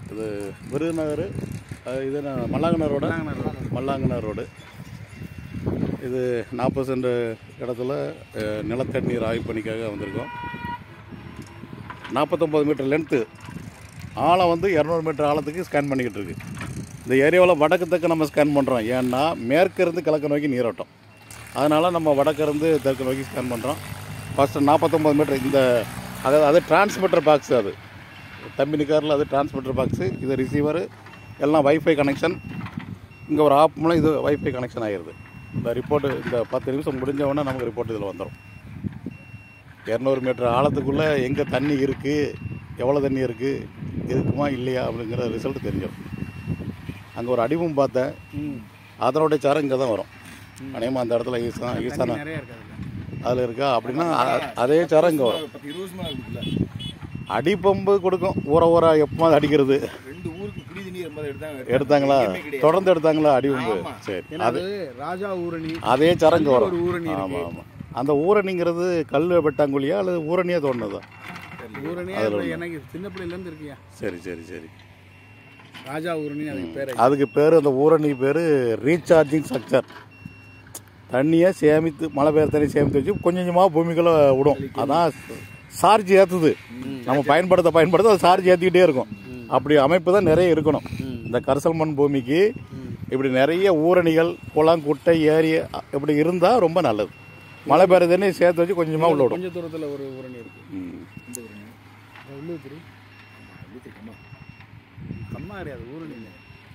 இது விருதுநகர் அஹ், இது என்ன, மல்லாங்கனர் ரோடு மல்லாங்கனர் ரோடு இது நாற்பது சென்ட் இடத்துல அஹ், நிலத்தண்ணீர் ஆய்வு பணிக்காக வந்திருக்கோம் நாற்பத்தொம்பது மீட்டர் லென்த்து ஆழம் வந்து இரநூறு மீட்டர் ஆழத்துக்கு ஸ்கேன் பண்ணிக்கிட்டு இருக்கு இந்த ஏரியாவில் வடக்கு தெற்கு நம்ம ஸ்கேன் பண்ணுறோம் ஏன்னா மேற்கு இருந்து கிழக்கு நோக்கி நீரோட்டம் அதனால் நம்ம வடக்கு இருந்து தெற்கு நோக்கி ஸ்கேன் பண்ணுறோம் ஃபஸ்ட்டு நாற்பத்தொம்பது மீட்டர் இந்த அதாவது அது டிரான்ஸ்மிட்டர் பாக்ஸ் அது தம்பி நிக்காரில் அது டிரான்ஸ்மிட்டர் பாக்ஸு இது ரிசீவர் எல்லாம் வைஃபை கனெக்ஷன் இங்கே ஒரு ஆப் மூலம் இது வைஃபை கனெக்ஷன் ஆகிடுது இந்த ரிப்போர்ட்டு இந்த பத்து நிமிஷம் முடிஞ்ச உடனே நமக்கு ரிப்போர்ட் இதில் வந்துடும் இரநூறு மீட்டர் ஆழத்துக்குள்ளே எங்கே தண்ணி இருக்குது எவ்வளோ தண்ணி இருக்குது இருக்குமா இல்லையா அப்படிங்கிற ரிசல்ட் தெரிஞ்சிடும் அங்கே ஒரு அடிவும் பார்த்தேன் அதனுடைய சாரம் இங்கே தான் வரும் அநேகமாக அந்த இடத்துல ஈசா ஈசானா நிறைய இருக்காது அதில் இருக்கா அப்படின்னா அ- அதே சாரம் இங்கே வரும் பத்து இருபது வருஷமா இருக்குல்ல அடிப்பம்பு கொடுக்கும் ஊற ஊற எப்போ அடிக்கிறது ரெண்டு ஊருக்கு குடி தண்ணி ரொம்ப எடுத்தாங்க எடுத்தாங்களா எங்கேயுமே கிடையாது. தொடர்ந்து எடுத்தாங்களா அடிப்பம்பு ஆமா. சரி ஏன்னா அது அது ராஜா ஊரணி அதே சாரம் இங்கே ஒரு வரும் ஊரணி இருக்கு. ஆமாம் ஆமாம் அந்த ஊரணிங்கிறது கல் வெட்டாங்குழியா அல்லது ஊரணியாக தோணுதா ஊரணி அதுல அது ஒண்ணு. எனக்கு சின்ன பிள்ளையில இருந்து இருக்கியா சரி சரி சரி ராஜா ஊரணி அதுக்கு பேர் அதுக்கு பேர் அந்த ஊரணி பேர் ரீசார்ஜிங் ஸ்ட்ரக்சர் தண்ணியை சேமித்து மழை பெய்யுற தண்ணி சேமித்து வச்சு கொஞ்சம் கொஞ்சமாக பூமிக்குள்ளே விடும் அதான் சார்ஜ் ஏற்றுது நம்ம பயன்படுத்த பயன்படுத்த அது சார்ஜ் ஏற்றிக்கிட்டே இருக்கும் அப்படி அமைப்பு தான் நிறைய இருக்கணும் இந்த கரிசல் மண் பூமிக்கு இப்படி நிறைய ஊரணிகள் குளம் குட்டை ஏரி அ- இப்படி இருந்தால் ரொம்ப நல்லது மழை பெய்யுற தண்ணி சேர்த்து வச்சு கொஞ்சமாக உள்ள விடும் கொஞ்ச தூரத்துல ஒரு ஊரணி இருக்கு ம். இந்த ஊருங்க. உள்ளூத்திரி வீட்டுக்கு அம்மா. கம்மா கிடையாது ஊரணி இல்லை.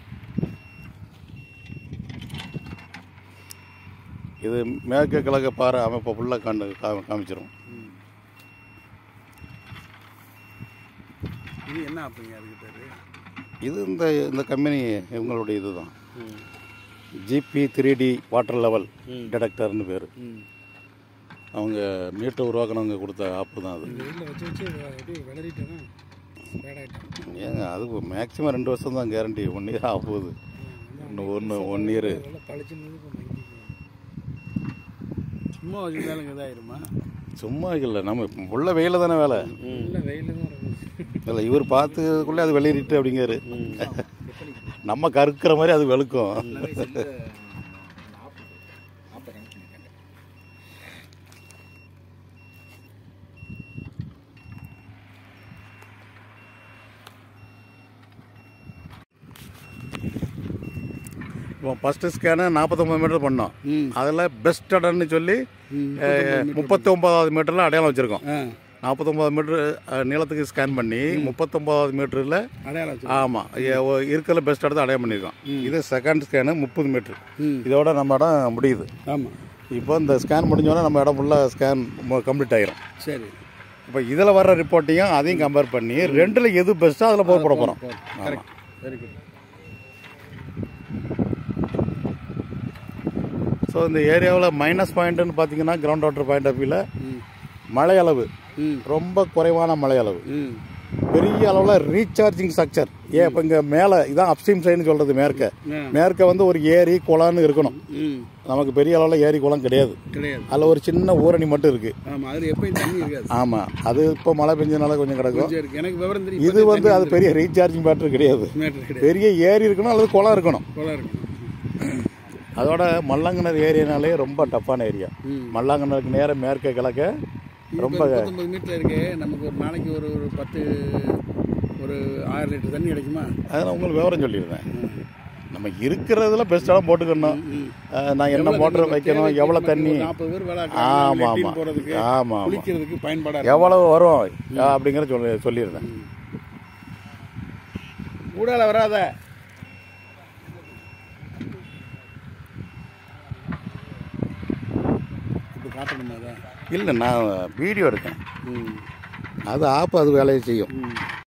இது மேற்கு கிழக்கு பாறை அமைப்பை ஃபுல்லாக கண்டு கா- காமிச்சிரும் இது என்ன ஆப்புங்க அதுக்கு பேரு இது இந்த இந்த கம்பெனி இவங்களுடைய இதுதான் GP three D water level டிடெக்டர்னு பேர் ம் அவங்க மீட்டர் உருவாக்கினவங்க கொடுத்த ஆப்பு தான் அது வெயிலில் வச்சு வச்சு எப்படி விளறிட்டேன்னா பேடாயிட்டேன் ஏங்க அது மேக்ஸிமம் ரெண்டு வருஷம் தான் கேரண்டி ஒன் இயர் ஆக போகுது இன்னும் ஒன்று ஒன் இயர் நல்லா பழிச்சுன்னு சும்மா வச்சுருந்தாலும் இதாயிருமா சும்மா இல்லை நம்ம உள்ள வெயில தானே வேலை இல்லை வெயில் தான் இருக்கும் இல்லை இவர் பார்த்ததுக்குள்ளே அது வெளியிட்டு அப்படிங்காரு நம்ம கறுக்கிற மாதிரி அது வெளுக்கும் எல்லாமே செல்ல ஆப் ஆப்பை கனெக்ட் பண்ணிருக்காங்க இப்போ ஃபஸ்ட்டு ஸ்கேனு நாற்பத்தொம்பது மீட்டர் பண்ணோம் ம் அதில் பெஸ்ட் இடம்னு சொல்லி ம் முப்பத்தி ஒன்பதாவது மீட்டரில் அடையாளம் வச்சுருக்கோம் ஆ நாற்பத்தொம்பது மீட்ரு அஹ், நீளத்துக்கு ஸ்கேன் பண்ணி முப்பத்தொம்பதாவது மீட்டரில் அடையாளம் வச்சு ஆமாம் இருக்கிற பெஸ்ட் இடத்த அடையாளம் பண்ணியிருக்கோம் இது செகண்ட் ஸ்கேனு முப்பது மீட்ரு ம் இதோட நம்ம இடம் முடியுது ஆமாம் இப்போ இந்த ஸ்கேன் முடிஞ்சோடனே நம்ம இடம் ஃபுல்லாக ஸ்கேன் கம்ப்ளீட் ஆகிரும் சரி இப்போ இதில் வர்ற ரிப்போர்ட்டையும் அதையும் கம்பேர் பண்ணி ரெண்டில் எது பெஸ்ட்டோ அதில் போக போட போகிறோம் கரெக்ட் வெரி குட் ஸோ இந்த ஏரியாவில் மைனஸ் பாயிண்ட்டுன்னு பார்த்தீங்கன்னா கிரவுண்ட் வாட்டர் பாயிண்ட் ஆஃப் வியூவில் ம் மழை அளவு ம் ரொம்ப குறைவான மழை அளவு ம் பெரிய அளவில் ரீசார்ஜிங் ஸ்ட்ரக்சர் ஏன் இப்போ இங்கே மேலே இதான் அப்ஸ்ட்ரீம் சைடுன்னு சொல்கிறது மேற்க ஆ. மேற்க வந்து ஒரு ஏரி குளம்னு இருக்கணும் ம் நமக்கு பெரிய அளவில் ஏரி குளம் கிடையாது கிடையாது அதில் ஒரு சின்ன ஊரணி மட்டும் இருக்குது ஆமாம் அதில் எப்பயும் தண்ணி இருக்காது ஆமாம் அது இப்போ மழை பெஞ்சனால கொஞ்சம் கிடக்கும் கொஞ்சம் இருக்கு எனக்கு விவரம் தெரியும் இது வந்து அது பெரிய ரீசார்ஜிங் பேட்டர் கிடையாது மேட்ரு கிடையாது பெரிய ஏரி இருக்கணும் அல்லது குளம் இருக்கணும் போல இருக்கும் அதோட மல்லாங்கனர் ஏரியானாலே ரொம்ப டஃப்பான ஏரியா ம். மல்லாங்கனருக்கு நேரம் மேற்க கிழக்க ரொம்ப முப்பத்தொம்பது மீட்டர் இருக்கு நமக்கு ஒரு நாளைக்கு ஒரு ஒரு பத்து ஒரு ஆயிரம் லிட்டர் தண்ணி கிடைக்குமா அதனால் உங்களுக்கு விவரம் சொல்லியிருந்தேன் நம்ம இருக்கிறதுல பெஸ்ட் இடம் போட்டுக்கணும் அஹ் நான் என்ன மோட்டர் வைக்கணும் எவ்வளோ தண்ணி நாற்பது பேர் வேலை ஆமாம் லெட்டின் ஆமாம் போகிறதுக்கு ஆமாம் ஆமாம் குளிக்கிறதுக்கு பயன்பாடாக இருக்கும் எவ்வளவு வரும் அப்படிங்கிற சொல்லி சொல்லியிருந்தேன் ஊடால வராத இப்போ காட்டணுமா அதை இல்லை நான் வீடியோ எடுக்கேன் ம் அது ஆப் அது வேலையை செய்யும் ம்